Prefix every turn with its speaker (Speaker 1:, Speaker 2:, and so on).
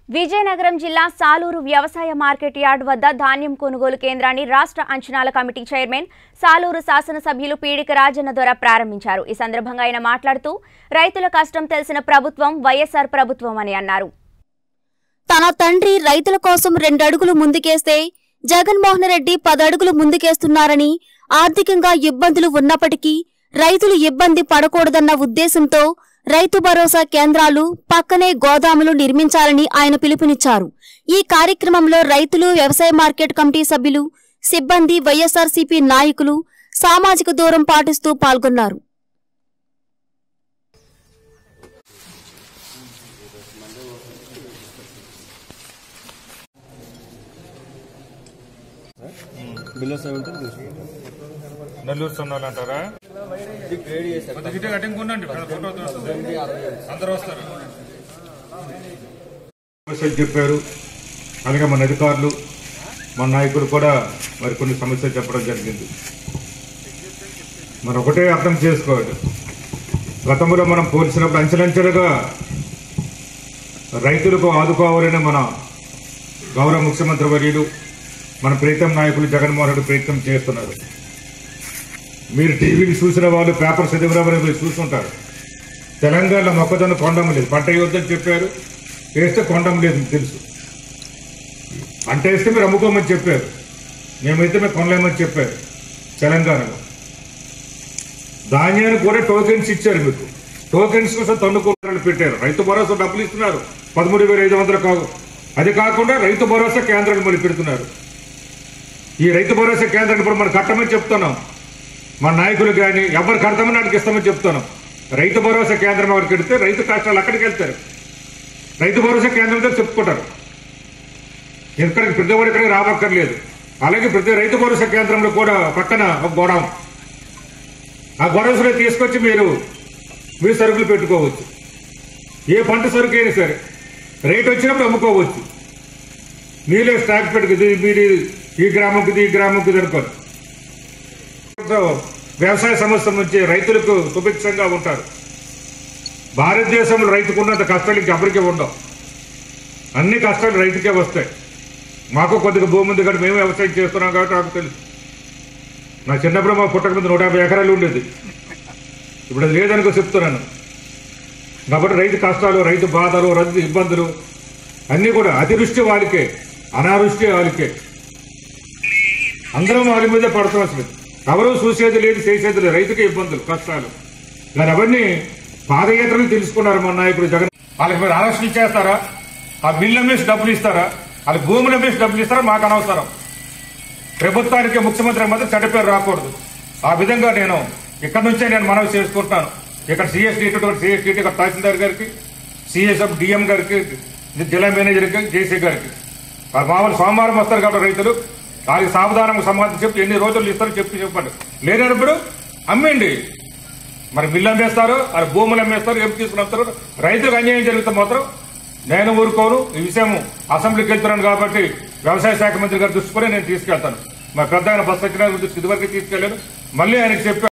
Speaker 1: విజయనగరం జిల్లా సాలూరు వ్యవసాయ market yard వద్ద ధాన్యం కొనుగోలు కేంద్రాన్ని రాష్ట్ర అంచనాల కమిటీ చైర్మన్ సాలూరు శాసనసభ్యులు పీడిక రాజన్న దొర ప్రారంభించారు ఈ సందర్భంగా ఆయన మాట్లాడుతూ రైతుల కష్టం తెలిసిన ప్రభుత్వం వైఎస్ఆర్ ప్రభుత్వం అని అన్నారు
Speaker 2: తన తండ్రి రైతుల కోసం రెండడుగులు ముందుకేస్తే జగన్మోహన్ రెడ్డి పదడుగులు ముందుకేస్తున్నారని ఆర్థికంగా ఇబ్బందులు ఉన్నప్పటికీ రైతులు ఇబ్బంది పడకూడదన్న ఉద్దేశంతో రైతు భరోసా కేంద్రాలు పక్కనే గోదాములు నిర్మించాలని ఆయన పిలుపునిచ్చారు ఈ కార్యక్రమంలో రైతులు వ్యవసాయ మార్కెట్ కమిటీ సభ్యులు సిబ్బంది వైఎస్ఆర్సీపీ నాయకులు సామాజిక దూరం పాటిస్తూ పాల్గొన్నారు
Speaker 3: బిలో సెవెంటీన్ తీసుకుంటాం
Speaker 4: నెల్లూరు సొన్నాలు అంటారా
Speaker 3: ఇది గ్రేడ్ చేశారు
Speaker 4: కొద్దిగా ఇటే కట్టించుకోండి ఫోటో వస్తుంది. అందరూ వస్తారు సమస్యలు చెప్పారు అలాగే మన అధికారులు మన నాయకులు కూడా మరి కొన్ని సమస్యలు చెప్పడం జరిగింది మనం ఒకటే అర్థం చేసుకోవాలి గతంలో మనం పోల్చినప్పుడు అంచెలంచెలుగా రైతులకు ఆదుకోవాలని మన గౌరవ ముఖ్యమంత్రి వర్యులు మన ప్రీతం నాయకులు జగన్మోహన్ రెడ్డి ప్రయత్నం చేస్తున్నారు మీరు టీవీని చూసిన వాళ్ళు పేపర్ చదివిన వాళ్ళు మీరు చూసుంటారు తెలంగాణలో మొక్కజొన్న కొండం లేదు పంట యోద్ధని చెప్పారు వేస్తే కొండం లేదు మీకు తెలుసు పంట వేస్తే మీరు అమ్ముకోమని చెప్పారు మేమైతే మేము కొనలేమని చెప్పారు తెలంగాణలో ధాన్యానికి కూడా టోకెన్స్ ఇచ్చారు మీకు టోకెన్స్ కోసం తన్నుకోవడాలు పెట్టారు రైతు భరోసా డబ్బులు ఇస్తున్నారు పదమూడు వేల ఐదు వందలు కాదు అది కాకుండా రైతు భరోసా కేంద్రాలు మళ్ళీ పెడుతున్నారు ఈ రైతు భరోసా కేంద్రాన్ని ఇప్పుడు మనం కట్టమని చెప్తున్నాం మన నాయకులు కానీ ఎవరు కడతామని వాడికి ఇస్తామని చెప్తున్నాం రైతు భరోసా కేంద్రం ఎవరికి పెడితే రైతు కష్టాలు అక్కడికి వెళ్తారు రైతు భరోసా కేంద్రంతో చెప్పుకుంటారు ఇక్కడికి ప్రతి ఒక్కరు ఇక్కడికి రావక్కర్లేదు అలాగే ప్రతి రైతు భరోసా కేంద్రంలో కూడా పక్కన ఒక గోడౌన్ ఆ గొడవసులో తీసుకొచ్చి మీరు మీరు సరుకులు పెట్టుకోవచ్చు ఏ పంట సరుకు అయినా సరే రేట్ వచ్చినప్పుడు అమ్ముకోవచ్చు మీరే స్టాక్ పెట్టుకు మీరు ఈ గ్రామంకి ఇది, ఈ గ్రామంకి ఇది అనుకోరు సో వ్యవసాయ సమస్యల నుంచి రైతులకు సుభిక్షంగా ఉంటారు భారతదేశంలో రైతుకున్నంత కష్టాలు ఇంకెవరికి ఉండవు అన్ని కష్టాలు రైతుకే వస్తాయి మాకు కొద్దిగా భూమి ఉంది కాబట్టి మేము వ్యవసాయం చేస్తున్నాం కాబట్టి నాకు తెలుసు నా చిన్నప్పుడు మా పుట్టక మీద నూట యాభై ఎకరాలు ఉండేది ఇప్పుడు అది లేదనుకో చెప్తున్నాను కాబట్టి రైతు కష్టాలు రైతు బాధలు రైతు ఇబ్బందులు అన్నీ కూడా అతివృష్టి వాళ్ళకే అనావృష్టి వాళ్ళకే అందరం వాళ్ళ మీదే పడుతున్నాం అసలు ఎవరు చూసేది లేదు చేసేది లేదు రైతుకే ఇబ్బందులు కష్టాలు కానీ అవన్నీ పాదయాత్రలు తెలుసుకున్నారు మన నాయకుడు జగన్ వాళ్ళకి మీరు ఆలోచన ఇచ్చేస్తారా ఆ బిల్లు అమ్మేసి డబ్బులు ఇస్తారా వాళ్ళ భూములు అమ్మేసి డబ్బులు ఇస్తారా మాకు అనవసరం ప్రభుత్వానికి ముఖ్యమంత్రి మాత్రం చెడ్డ పేరు రాకూడదు ఆ విధంగా నేను ఇక్కడ నుంచే నేను మనవి చేసుకుంటున్నాను ఇక్కడ సిఎస్టీ సిఎస్టీ ఇక్కడ తహసీల్దార్ గారికి సిఎస్ఎఫ్ డిఎం గారికి జిల్లా మేనేజర్ గారికి జేసీ గారికి ఆ మామూలు సోమవారం వస్తారు కాబట్టి రైతులు వాళ్ళకి సావధానంగా సమాధానం చెప్పి ఎన్ని రోజులు ఇస్తారో చెప్పి చెప్పండి లేనప్పుడు అమ్మేయండి మరి బిల్లు అమ్మేస్తారు అది భూములు అమ్మేస్తారు ఏం తీసుకుని వస్తారు రైతులకు అన్యాయం జరిగితే మాత్రం నేను ఊరుకోను ఈ విషయం అసెంబ్లీకి వెళ్తున్నాను కాబట్టి వ్యవసాయ శాఖ మంత్రి గారి దృష్టి కూడా నేను తీసుకెళ్తాను మా పెద్ద ఆయన బస్ సత్యనారాయణ దృష్టి ఇదివరకు తీసుకెళ్లాను మళ్ళీ ఆయనకి చెప్పాను